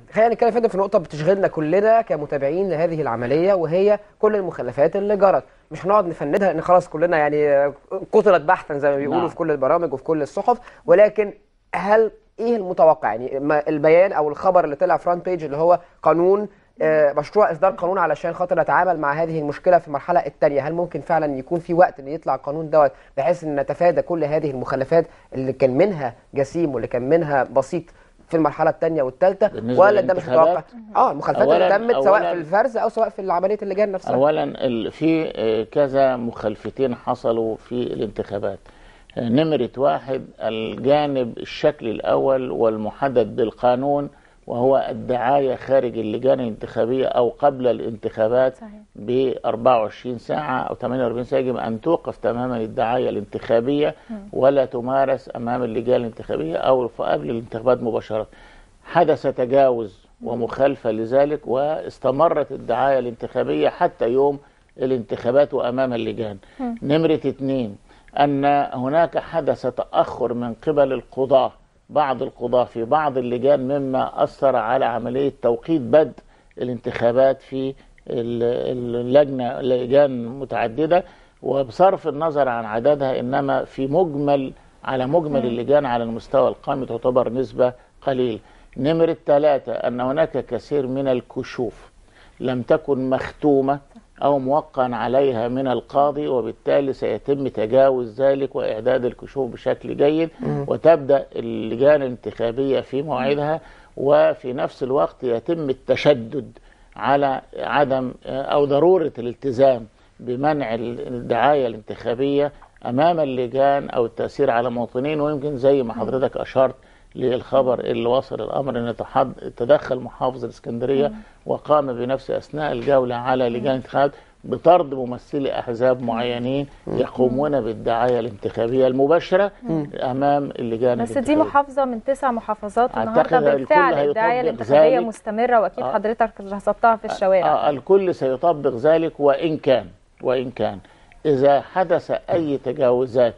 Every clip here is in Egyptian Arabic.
خلينا نتكلم فندم في نقطه بتشغلنا كلنا كمتابعين لهذه العمليه وهي كل المخلفات اللي جرت مش هنقعد نفندها ان خلاص كلنا يعني قتلت بحثا زي ما بيقولوا نعم. في كل البرامج وفي كل الصحف ولكن هل ايه المتوقع يعني ما البيان او الخبر اللي طلع فرونت بيج اللي هو قانون آه، مشروع اصدار قانون علشان خاطر نتعامل مع هذه المشكله في المرحله الثانيه هل ممكن فعلا يكون في وقت ان يطلع القانون دوت بحيث ان نتفادى كل هذه المخلفات اللي كان منها جسيم واللي كان منها بسيط في المرحله الثانيه والثالثه بالنسبة ولا ده مش للانتخابات؟ متوقع اه المخالفات اللي أولاً- تمت سواء أولاً- في الفرز او سواء في عمليه اللجان نفسها اولا ال- في آه، كذا مخالفتين حصلوا في الانتخابات آه، نمرة واحد الجانب الشكلي الأول والمحدد بالقانون وهو الدعاية خارج اللجان الانتخابية أو قبل الانتخابات صحيح. ب 24 ساعة أو 48 ساعة يجب أن توقف تماما الدعاية الانتخابية ولا تمارس أمام اللجان الانتخابية أو قبل الانتخابات مباشرة حدث تجاوز ومخالفة لذلك واستمرت الدعاية الانتخابية حتى يوم الانتخابات وأمام اللجان نمرة اثنين أن هناك حدث تأخر من قبل القضاة بعض القضاة في بعض اللجان مما أثر على عملية توقيت بدء الانتخابات في ال- اللجنة لجان متعددة وبصرف النظر عن عددها إنما في مجمل على مجمل اللجان على المستوى القومي تعتبر نسبة قليلة نمرة ثلاثة أن هناك كثير من الكشوف لم تكن مختومة أو موقعا عليها من القاضي وبالتالي سيتم تجاوز ذلك وإعداد الكشوف بشكل جيد وتبدأ اللجان الانتخابية في موعدها وفي نفس الوقت يتم التشدد على عدم أو ضرورة الالتزام بمنع الدعاية الانتخابية أمام اللجان أو التأثير على مواطنين ويمكن زي ما حضرتك أشرت للخبر اللي وصل الامر ان تحض... تدخل محافظ الاسكندريه وقام بنفسه اثناء الجوله على لجان الانتخابات بطرد ممثلي احزاب معينين يقومون بالدعايه الانتخابيه المباشره امام اللجان بس دي الانتخابية. محافظة من تسع محافظات أعتقد النهارده الكل بالفعل هيطبق الدعاية الانتخابية ذلك. مستمرة وأكيد آه. حضرتك رصدتها في الشوارع آه الكل سيطبق ذلك وإن كان وإن كان إذا حدث أي تجاوزات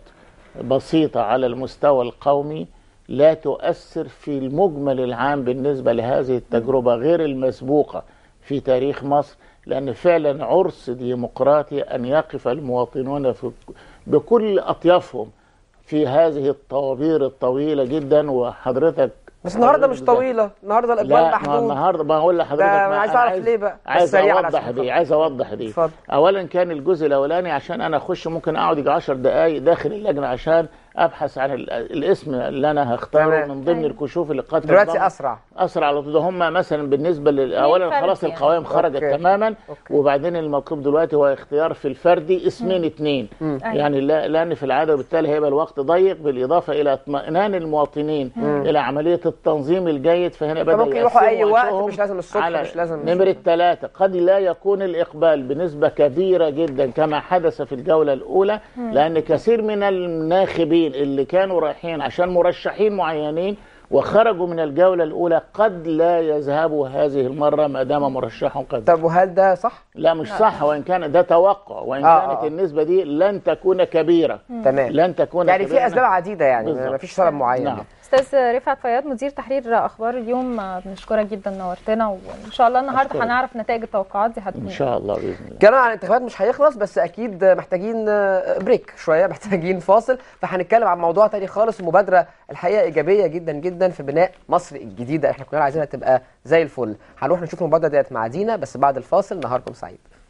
بسيطة على المستوى القومي لا تؤثر في المجمل العام بالنسبة لهذه التجربة غير المسبوقة في تاريخ مصر لأن فعلا عرس ديمقراطي أن يقف المواطنون في بكل أطيافهم في هذه الطوابير الطويلة جدا وحضرتك بس النهارده مش طويله النهارده الاقبال لا ما محدود النهارده بقول لحضرتك ده ما أنا عايز أنا أعرف ليه بقى؟ عايز السريع على اوضح عشان دي خاطر. عايز اوضح دي اتفضل. اولا كان الجزء الاولاني عشان انا اخش ممكن اقعد يجي 10 دقائق داخل اللجنه عشان ابحث عن ال- الاسم اللي انا هختاره تمام. من ضمن أيوة. الكشوف اللي قد دلوقتي تنضم. اسرع اسرع على طول ده هم مثلا بالنسبه لل... اولا فرد خلاص يعني. القوائم خرجت أوكي. تماما أوكي. وبعدين المطلوب دلوقتي هو اختيار في الفردي اسمين اثنين يعني لا لان في العاده وبالتالي هيبقى الوقت ضيق بالاضافه الى اطمئنان المواطنين الى عمليه التنظيم الجيد فهنا بدا فممكن يروحوا أي يقسموا وقت، وقتهم مش لازم الصبح، على مش لازم- نمره ثلاثه قد لا يكون الاقبال بنسبه كبيره جدا كما حدث في الجوله الاولى لان كثير من الناخبين اللي كانوا رايحين عشان مرشحين معينين وخرجوا من الجولة الأولى قد لا يذهبوا هذه المرة ما دام مرشحهم قد طب وهل ده صح؟ لا مش صح وإن كان ده توقع وإن آه، كانت آه. النسبة دي لن تكون كبيرة تمام لن تكون يعني كبيرة في اسباب عديده يعني بالظبط. ما فيش سبب معين نعم استاذ رفعت فياض مدير تحرير اخبار اليوم آه، بنشكرك جدا نورتنا وان شاء الله النهارده أشكرك. هنعرف نتائج التوقعات دي هتكون إن شاء الله بإذن الله كلام عن الانتخابات مش هيخلص بس اكيد محتاجين بريك شويه محتاجين فاصل فهنتكلم عن موضوع تاني خالص ومبادره الحقيقه ايجابيه جدا جدا في بناء مصر الجديده احنا كلنا عايزينها تبقى زي الفل هنروح نشوف المبادره ديت مع دينا بس بعد الفاصل نهاركم سعيد